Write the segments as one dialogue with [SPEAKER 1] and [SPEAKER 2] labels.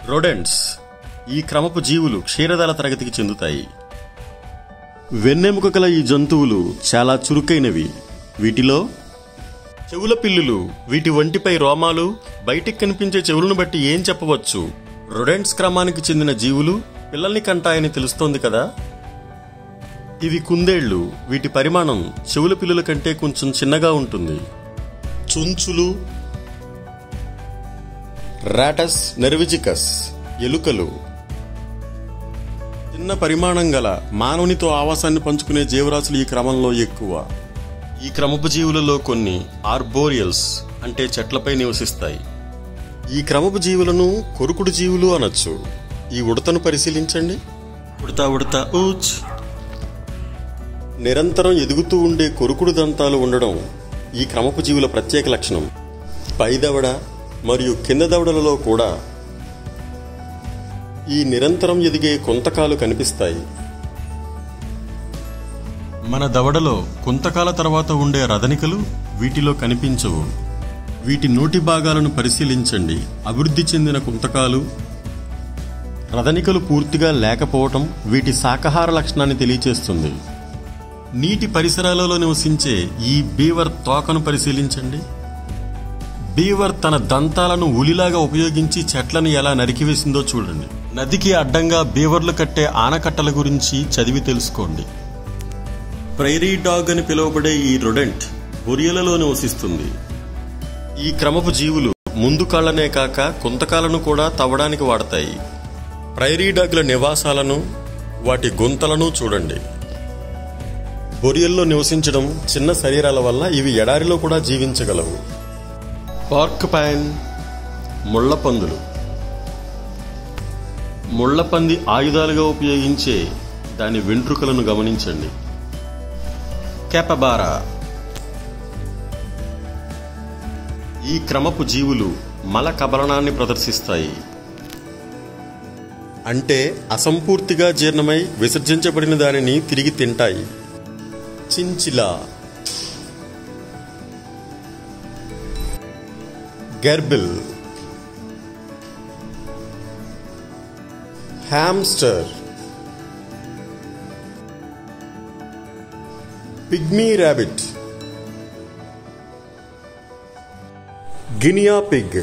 [SPEAKER 1] రొడెంట్స్ ఈ క్రమపు జీవులు క్షీరదాల తరగతికి చెందుతాయి వెన్నెముక గల ఈ జంతువులు చాలా చురుకైనవి వీటిలో చెవుల పిల్లులు వీటి వంటిపై రోమాలు బయటికి కనిపించే చెవులను బట్టి ఏం చెప్పవచ్చు రొడెంట్స్ క్రమానికి చెందిన జీవులు పిల్లల్ని కంటాయని తెలుస్తోంది కదా ఇవి కుందేళ్లు వీటి పరిమాణం చెవుల పిల్లుల కంటే కొంచెం చిన్నగా ఉంటుంది చుంచులు రాటస్ నెర్విజికస్ ఎలుకలు చిన్న పరిమాణం గల మానవునితో ఆవాసాన్ని పంచుకునే జీవరాశులు ఈ క్రమంలో ఎక్కువ ఈ క్రమపు జీవులలో కొన్ని ఆర్బోరియల్స్ అంటే చెట్లపై నివసిస్తాయి ఈ క్రమపు జీవులను కొరుకుడు జీవులు అనొచ్చు ఈ ఉడతను పరిశీలించండి ఉడతా ఉడతా ఊచ్ నిరంతరం ఎదుగుతూ ఉండే కొరుకుడు దంతాలు ఉండడం ఈ క్రమపు జీవుల ప్రత్యేక లక్షణం పై దవడ మరియు కింద దవడలలో కూడా ఈ నిరంతరం ఎదిగే కొంతకాలు కనిపిస్తాయి మన దవడలో కొంతకాల తర్వాత ఉండే రదనికలు వీటిలో కనిపించవు వీటి నోటి భాగాలను పరిశీలించండి అభివృద్ధి చెందిన కుంతకాలు రదనికలు పూర్తిగా లేకపోవటం వీటి శాకాహార లక్షణాన్ని తెలియచేస్తుంది నీటి పరిసరాలలో నివసించే ఈ బీవర్ తోకను పరిశీలించండి బీవర్ తన దంతాలను ఉలిలాగా ఉపయోగించి చెట్లను ఎలా నరికివేసిందో చూడండి నదికి అడ్డంగా బీవర్లు కట్టే ఆనకట్టల గురించి చదివి తెలుసుకోండి ప్రైరీ డాగ్ అని పిలువబడే ఈ రొడెంట్ బొరియలలో నివసిస్తుంది ఈ క్రమపు జీవులు ముందు కాళ్లనే కాక కొంతకాలను కూడా తవ్వడానికి వాడతాయి ప్రైరీ డాగ్ల నివాసాలను వాటి గుంతలను చూడండి బొరియల్లో నివసించడం చిన్న శరీరాల వల్ల ఇవి ఎడారిలో కూడా జీవించగలవు పార్క్ పైన్ ముళ్లపందులు ముళ్లపంది ఆయుధాలుగా ఉపయోగించే దాని వెంట్రుకలను గమనించండి కెపబారా ఈ క్రమపు జీవులు మల కబలనాన్ని ప్రదర్శిస్తాయి అంటే అసంపూర్తిగా జీర్ణమై విసర్జించబడిన దానిని తిరిగి తింటాయి chinchilla gerbil hamster pygmy rabbit guinea pig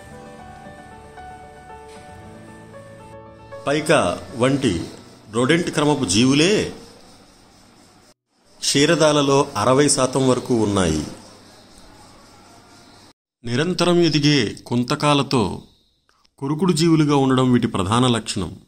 [SPEAKER 1] pika వంటి రొడెంట్ క్రమపు జీవులే క్షీరదాలలో అరవై శాతం వరకు ఉన్నాయి నిరంతరం ఎదిగే కుంతకాలతో కొరుకుడు జీవులుగా ఉండడం వీటి ప్రధాన లక్షణం